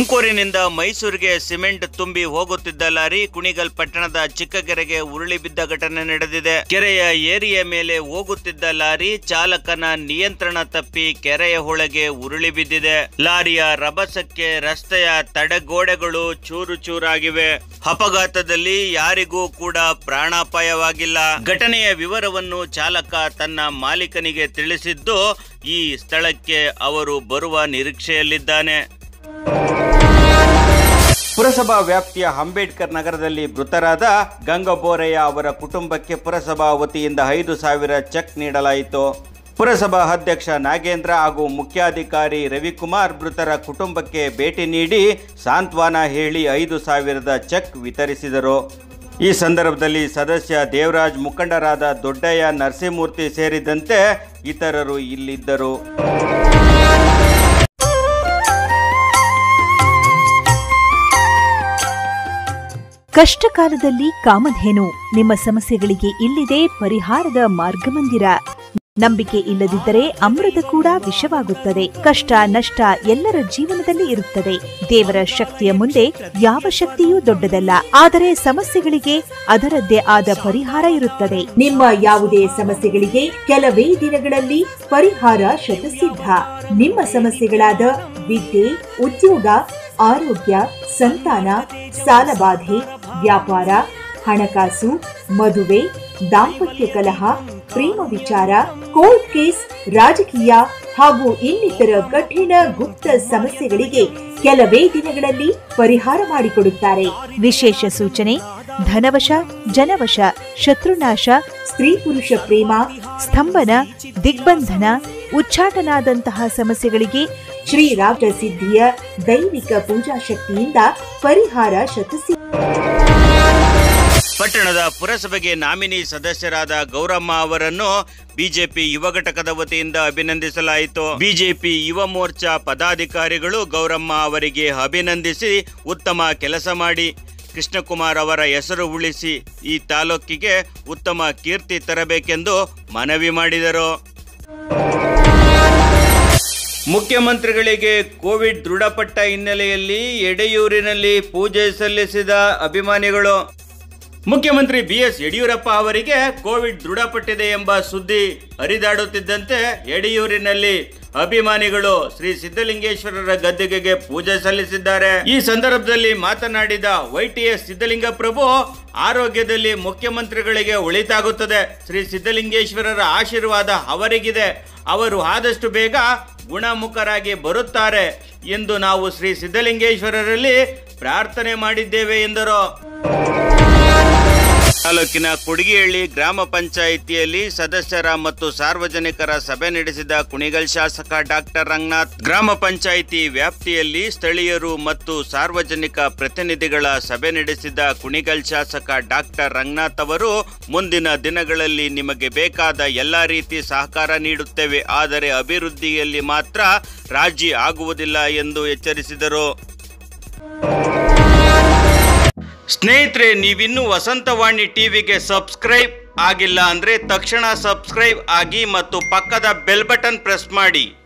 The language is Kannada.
ತುಮಕೂರಿನಿಂದ ಮೈಸೂರಿಗೆ ಸಿಮೆಂಟ್ ತುಂಬಿ ಹೋಗುತ್ತಿದ್ದ ಲಾರಿ ಕುಣಿಗಲ್ ಪಟ್ಟಣದ ಚಿಕ್ಕಕೆರೆಗೆ ಉರುಳಿ ಬಿದ್ದ ಘಟನೆ ನಡೆದಿದೆ ಕೆರೆಯ ಏರಿಯ ಮೇಲೆ ಹೋಗುತ್ತಿದ್ದ ಲಾರಿ ಚಾಲಕನ ನಿಯಂತ್ರಣ ತಪ್ಪಿ ಕೆರೆಯ ಒಳಗೆ ಉರುಳಿ ಬಿದ್ದಿದೆ ಲಾರಿಯ ರಭಸಕ್ಕೆ ರಸ್ತೆಯ ತಡೆಗೋಡೆಗಳು ಚೂರು ಚೂರಾಗಿವೆ ಅಪಘಾತದಲ್ಲಿ ಯಾರಿಗೂ ಕೂಡ ಪ್ರಾಣಾಪಾಯವಾಗಿಲ್ಲ ಘಟನೆಯ ವಿವರವನ್ನು ಚಾಲಕ ತನ್ನ ಮಾಲೀಕನಿಗೆ ತಿಳಿಸಿದ್ದು ಈ ಸ್ಥಳಕ್ಕೆ ಅವರು ಬರುವ ನಿರೀಕ್ಷೆಯಲ್ಲಿದ್ದಾನೆ ಪುರಸಭಾ ವ್ಯಾಪ್ತಿಯ ಅಂಬೇಡ್ಕರ್ ನಗರದಲ್ಲಿ ಮೃತರಾದ ಗಂಗಬೋರಯ್ಯ ಅವರ ಕುಟುಂಬಕ್ಕೆ ಪುರಸಭಾ ವತಿಯಿಂದ ಐದು ಸಾವಿರ ಚೆಕ್ ನೀಡಲಾಯಿತು ಪುರಸಭಾ ಅಧ್ಯಕ್ಷ ನಾಗೇಂದ್ರ ಹಾಗೂ ಮುಖ್ಯಾಧಿಕಾರಿ ರವಿಕುಮಾರ್ ಮೃತರ ಕುಟುಂಬಕ್ಕೆ ಭೇಟಿ ನೀಡಿ ಸಾಂತ್ವನ ಹೇಳಿ ಐದು ಸಾವಿರದ ಚೆಕ್ ವಿತರಿಸಿದರು ಈ ಸಂದರ್ಭದಲ್ಲಿ ಸದಸ್ಯ ದೇವರಾಜ್ ಮುಖಂಡರಾದ ದೊಡ್ಡಯ್ಯ ನರಸಿಂಹಮೂರ್ತಿ ಸೇರಿದಂತೆ ಇತರರು ಇಲ್ಲಿದ್ದರು ಕಷ್ಟಕಾಲದಲ್ಲಿ ಕಾಮಧೇನು ನಿಮ್ಮ ಸಮಸ್ಯೆಗಳಿಗೆ ಇಲ್ಲಿದೆ ಪರಿಹಾರದ ಮಾರ್ಗಮಂದಿರ ನಂಬಿಕೆ ಇಲ್ಲದಿದ್ದರೆ ಅಮೃತ ಕೂಡ ವಿಷವಾಗುತ್ತದೆ ಕಷ್ಟ ನಷ್ಟ ಎಲ್ಲರ ಜೀವನದಲ್ಲಿ ಇರುತ್ತದೆ ದೇವರ ಶಕ್ತಿಯ ಮುಂದೆ ಯಾವ ಶಕ್ತಿಯೂ ದೊಡ್ಡದಲ್ಲ ಆದರೆ ಸಮಸ್ಯೆಗಳಿಗೆ ಅದರದ್ದೇ ಆದ ಪರಿಹಾರ ಇರುತ್ತದೆ ನಿಮ್ಮ ಯಾವುದೇ ಸಮಸ್ಯೆಗಳಿಗೆ ಕೆಲವೇ ದಿನಗಳಲ್ಲಿ ಪರಿಹಾರ ಶತಸಿದ್ಧ ನಿಮ್ಮ ಸಮಸ್ಯೆಗಳಾದ ವಿದ್ಯೆ ಉದ್ಯೋಗ ಆರೋಗ್ಯ ಸಂತಾನ ಸಾಲಬಾಧೆ ವ್ಯಾಪಾರ ಹಣಕಾಸು ಮದುವೆ ದಾಂಪತ್ಯ ಕಲಹ ಪ್ರೇಮ ವಿಚಾರ ಕೋರ್ಟ್ ಕೇಸ್ ರಾಜಕೀಯ ಹಾಗೂ ಇನ್ನಿತರ ಕಠಿಣ ಗುಪ್ತ ಸಮಸ್ಯೆಗಳಿಗೆ ಕೆಲವೇ ದಿನಗಳಲ್ಲಿ ಪರಿಹಾರ ಮಾಡಿಕೊಡುತ್ತಾರೆ ವಿಶೇಷ ಸೂಚನೆ ಧನವಶ ಜನವಶ ಶತ್ರುನಾಶ ಸ್ತ್ರೀ ಪುರುಷ ಪ್ರೇಮ ಸ್ತಂಭನ ದಿಗ್ಬಂಧನ ಉಚ್ಚಾಟನಾದಂತಹ ಸಮಸ್ಯೆಗಳಿಗೆ ಶ್ರೀರಾಜ ಸಿದ್ಧಿಯ ದೈವಿಕ ಪೂಜಾ ಶಕ್ತಿಯಿಂದ ಪರಿಹಾರ ಶತಸಿ ಪಟ್ಟಣದ ಪುರಸಭೆಗೆ ನಾಮಿನಿ ಸದಸ್ಯರಾದ ಗೌರಮ್ಮ ಅವರನ್ನು ಬಿಜೆಪಿ ಯುವ ಘಟಕದ ವತಿಯಿಂದ ಅಭಿನಂದಿಸಲಾಯಿತು ಬಿಜೆಪಿ ಯುವ ಮೋರ್ಚಾ ಪದಾಧಿಕಾರಿಗಳು ಗೌರಮ್ಮ ಅವರಿಗೆ ಅಭಿನಂದಿಸಿ ಉತ್ತಮ ಕೆಲಸ ಮಾಡಿ ಕೃಷ್ಣಕುಮಾರ್ ಅವರ ಹೆಸರು ಉಳಿಸಿ ಈ ತಾಲೂಕಿಗೆ ಉತ್ತಮ ಕೀರ್ತಿ ತರಬೇಕೆಂದು ಮನವಿ ಮಾಡಿದರು ಮುಖ್ಯಮಂತ್ರಿಗಳಿಗೆ ಕೋವಿಡ್ ದೃಢಪಟ್ಟ ಹಿನ್ನೆಲೆಯಲ್ಲಿ ಎಡೆಯೂರಿನಲ್ಲಿ ಪೂಜೆ ಸಲ್ಲಿಸಿದ ಅಭಿಮಾನಿಗಳು ಮುಖ್ಯಮಂತ್ರಿ ಬಿ ಎಸ್ ಯಡಿಯೂರಪ್ಪ ಅವರಿಗೆ ಕೋವಿಡ್ ದೃಢಪಟ್ಟಿದೆ ಎಂಬ ಸುದ್ದಿ ಹರಿದಾಡುತ್ತಿದ್ದಂತೆ ಯಡಿಯೂರಿನಲ್ಲಿ ಅಭಿಮಾನಿಗಳು ಶ್ರೀ ಸಿದ್ದಲಿಂಗೇಶ್ವರರ ಗದ್ದುಗೆಗೆ ಪೂಜೆ ಸಲ್ಲಿಸಿದ್ದಾರೆ ಈ ಸಂದರ್ಭದಲ್ಲಿ ಮಾತನಾಡಿದ ವೈಟಿಎಸ್ ಸಿದ್ದಲಿಂಗ ಪ್ರಭು ಆರೋಗ್ಯದಲ್ಲಿ ಮುಖ್ಯಮಂತ್ರಿಗಳಿಗೆ ಒಳಿತಾಗುತ್ತದೆ ಶ್ರೀ ಸಿದ್ದಲಿಂಗೇಶ್ವರರ ಆಶೀರ್ವಾದ ಅವರಿಗಿದೆ ಅವರು ಆದಷ್ಟು ಬೇಗ ಗುಣಮುಖರಾಗಿ ಬರುತ್ತಾರೆ ಎಂದು ನಾವು ಶ್ರೀ ಸಿದ್ದಲಿಂಗೇಶ್ವರರಲ್ಲಿ ಪ್ರಾರ್ಥನೆ ಮಾಡಿದ್ದೇವೆ ಎಂದರು ತಾಲೂಕಿನ ಕುಡಗಿಹಳ್ಳಿ ಗ್ರಾಮ ಪಂಚಾಯಿತಿಯಲ್ಲಿ ಸದಸ್ಯರ ಮತ್ತು ಸಾರ್ವಜನಿಕರ ಸಭೆ ನಡೆಸಿದ ಕುಣಿಗಲ್ ಶಾಸಕ ಡಾಕ್ಟರ್ ರಂಗನಾಥ್ ಗ್ರಾಮ ಪಂಚಾಯಿತಿ ವ್ಯಾಪ್ತಿಯಲ್ಲಿ ಸ್ಥಳೀಯರು ಮತ್ತು ಸಾರ್ವಜನಿಕ ಪ್ರತಿನಿಧಿಗಳ ಸಭೆ ನಡೆಸಿದ ಕುಣಿಗಲ್ ಶಾಸಕ ಡಾಕ್ಟರ್ ರಂಗನಾಥ್ ಅವರು ಮುಂದಿನ ದಿನಗಳಲ್ಲಿ ನಿಮಗೆ ಬೇಕಾದ ಎಲ್ಲಾ ರೀತಿ ಸಹಕಾರ ನೀಡುತ್ತೇವೆ ಆದರೆ ಅಭಿವೃದ್ಧಿಯಲ್ಲಿ ಮಾತ್ರ ರಾಜಿ ಆಗುವುದಿಲ್ಲ ಎಂದು ಎಚ್ಚರಿಸಿದರು ಸ್ನೇಹಿತರೆ ನೀವಿನ್ನೂ ವಸಂತವಾಣಿ ಟಿವಿಗೆ ಸಬ್ಸ್ಕ್ರೈಬ್ ಆಗಿಲ್ಲ ಅಂದ್ರೆ ತಕ್ಷಣ ಸಬ್ಸ್ಕ್ರೈಬ್ ಆಗಿ ಮತ್ತು ಪಕ್ಕದ ಬೆಲ್ ಬಟನ್ ಪ್ರೆಸ್ ಮಾಡಿ